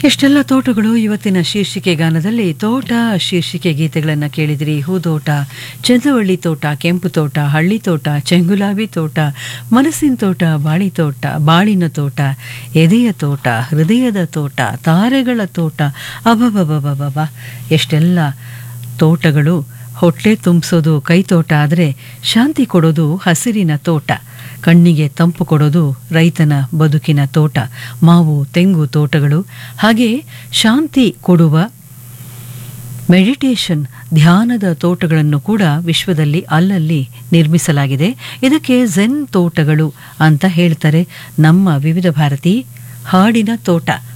ಎಷ್ಟೆಲ್ಲ ತೋಟಗಳು ಇವತ್ತಿನ ಶೀರ್ಷಿಕೆ ಗಾನದಲ್ಲಿ ತೋಟ ಶೀರ್ಷಿಕೆ ಗೀತೆಗಳನ್ನು ಕೇಳಿದಿರಿ ಹೂದೋಟ ಚಂದವಳ್ಳಿ ತೋಟ ಕೆಂಪು ತೋಟ ಹಳ್ಳಿ ತೋಟ ಚೆಂಗುಲಾಬಿ ತೋಟ ಮನಸ್ಸಿನ ತೋಟ ಬಾಳಿ ತೋಟ ಬಾಳಿನ ತೋಟ ಎದೆಯ ತೋಟ ಹೃದಯದ ತೋಟ ತಾರೆಗಳ ತೋಟ ಅಬಬಬಬಬ ಎಷ್ಟೆಲ್ಲ ತೋಟಗಳು ಹೊಟ್ಟೆ ತುಂಬಿಸೋದು ಕೈತೋಟ ಆದರೆ ಶಾಂತಿ ಕೊಡೋದು ಹಸಿರಿನ ತೋಟ ಕಣ್ಣಿಗೆ ತಂಪು ಕೊಡೋದು ರೈತನ ಬದುಕಿನ ತೋಟ ಮಾವು ತೆಂಗು ತೋಟಗಳು ಹಾಗೆ ಶಾಂತಿ ಕೊಡುವ ಮೆಡಿಟೇಷನ್ ಧ್ಯಾನದ ತೋಟಗಳನ್ನು ಕೂಡ ವಿಶ್ವದಲ್ಲಿ ಅಲ್ಲಲ್ಲಿ ನಿರ್ಮಿಸಲಾಗಿದೆ ಇದಕ್ಕೆ ಝೆನ್ ತೋಟಗಳು ಅಂತ ಹೇಳ್ತಾರೆ ನಮ್ಮ ವಿವಿಧ ಭಾರತಿ ಹಾಡಿನ ತೋಟ